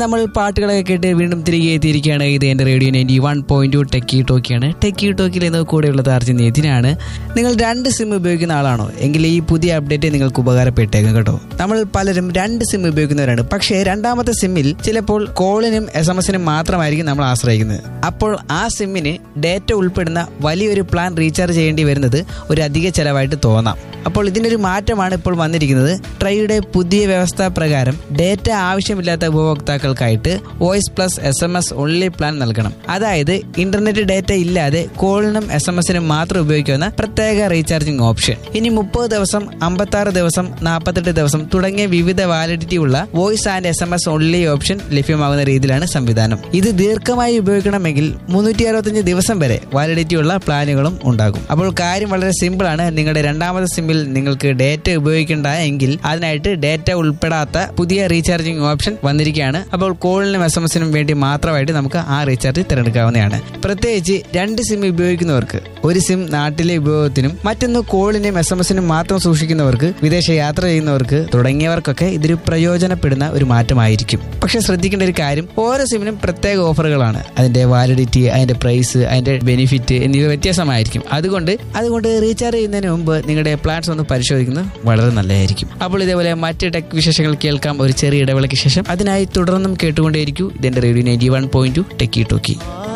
നമ്മൾ പാട്ടുകളൊക്കെ കേട്ട് വീണ്ടും തിരികെ എത്തിയിരിക്കുകയാണ് ഇത് എന്റെ radio ninety one point two techie ടോക്കിയാണ് ടെക്കി ടോക്കിൽ ഇന്ന് കൂടെയുള്ള താർജി നിതിനാണ് നിങ്ങൾ രണ്ട് സിം ഉപയോഗിക്കുന്ന ആളാണോ എങ്കിൽ ഈ പുതിയ അപ്ഡേറ്റ് നിങ്ങൾക്ക് ഉപകാരപ്പെട്ടേക്കും കേട്ടോ നമ്മൾ പലരും രണ്ട് സിം ഉപയോഗിക്കുന്നവരാണ് പക്ഷേ രണ്ടാമത്തെ സിമ്മിൽ ചിലപ്പോൾ കോളിനും എസ് എം എസിനും മാത്രമായിരിക്കും നമ്മൾ ആശ്രയിക്കുന്നത് അപ്പോൾ ആ സിമ്മിന് ഡേറ്റ ഉൾപ്പെടുന്ന വലിയൊരു പ്ലാൻ റീചാർജ് ചെയ്യേണ്ടി വരുന്നത് ഒരു അധിക ചെലവായിട്ട് തോന്നാം അപ്പോൾ ഇതിൻ്റെ ഒരു മാറ്റമാണ് ഇപ്പോൾ വന്നിരിക്കുന്നത് ട്രൈയുടെ പുതിയ വ്യവസ്ഥ പ്രകാരം ഡേറ്റ ആവശ്യമില്ലാത്ത ഉപഭോക്താക്കൾക്കായിട്ട് voice plus S M S only plan നൽകണം അതായത് ഇന്റർനെറ്റ് ഡേറ്റ ഇല്ലാതെ കോളിനും എസ് എം എസിനും മാത്രം ഉപയോഗിക്കുന്ന പ്രത്യേക റീചാർജിംഗ് ഓപ്ഷൻ ഇനി മുപ്പത് ദിവസം അമ്പത്തി ആറ് ദിവസം നാൽപ്പത്തെട്ട് ദിവസം തുടങ്ങിയ വിവിധ വാലിഡിറ്റി ഉള്ള voice and S M S only option ലഭ്യമാകുന്ന രീതിയിലാണ് സംവിധാനം ഇത് ദീർഘമായി ഉപയോഗിക്കണമെങ്കിൽ മുന്നൂറ്റി അറുപത്തഞ്ച് ദിവസം വരെ വാലിഡിറ്റി ഉള്ള പ്ലാനുകളും ഉണ്ടാകും അപ്പോൾ കാര്യം വളരെ സിമ്പിൾ ആണ് നിങ്ങളുടെ രണ്ടാമത്തെ സിമ്മിൽ നിങ്ങൾക്ക് ഡേറ്റ ഉപയോഗിക്കേണ്ട എങ്കിൽ അതിനായിട്ട് ഡേറ്റ ഉൾപ്പെടാത്ത പുതിയ റീചാർജിംഗ് ഓപ്ഷൻ വന്നിരിക്കുകയാണ് അപ്പോൾ കോളിനും എസ് എം എസിനും വേണ്ടി മാത്രമായിട്ട് നമുക്ക് ആ റീചാർജ് തിരഞ്ഞെടുക്കാവുന്നതാണ് പ്രത്യേകിച്ച് രണ്ട് സിം ഉപയോഗിക്കുന്നവർക്ക് ഒരു സിം നാട്ടിലെ ഉപയോഗത്തിനും മറ്റൊന്ന് കോളിനും എസ് എം എസിനും മാത്രം സൂക്ഷിക്കുന്നവർക്ക് വിദേശ യാത്ര ചെയ്യുന്നവർക്ക് തുടങ്ങിയവർക്കൊക്കെ ഇതൊരു പ്രയോജനപ്പെടുന്ന ഒരു മാറ്റമായിരിക്കും പക്ഷെ ശ്രദ്ധിക്കേണ്ട ഒരു കാര്യം ഓരോ സിമ്മിനും പ്രത്യേക ഓഫറുകളാണ് അതിന്റെ വാലിഡിറ്റി അതിന്റെ പ്രൈസ് അതിന്റെ ബെനിഫിറ്റ് എന്നിവ വ്യത്യാസമായിരിക്കും അതുകൊണ്ട് അതുകൊണ്ട് റീചാർജ് ചെയ്യുന്നതിന് മുമ്പ് നിങ്ങളുടെ പ്ലാൻസ് ഒന്ന് പരിശോധിക്കുന്നത് വളരെ നല്ലതായിരിക്കും അപ്പോൾ ഇതേപോലെ മറ്റ് ടെക് വിശേഷങ്ങൾ കേൾക്കാം ഒരു ചെറിയ ഇടവേളയ്ക്ക് ശേഷം അതിനായി തുടർന്നും കേട്ടുകൊണ്ടേയിരിക്കൂ ഇതിന്റെ radio ninety one point two techie talkie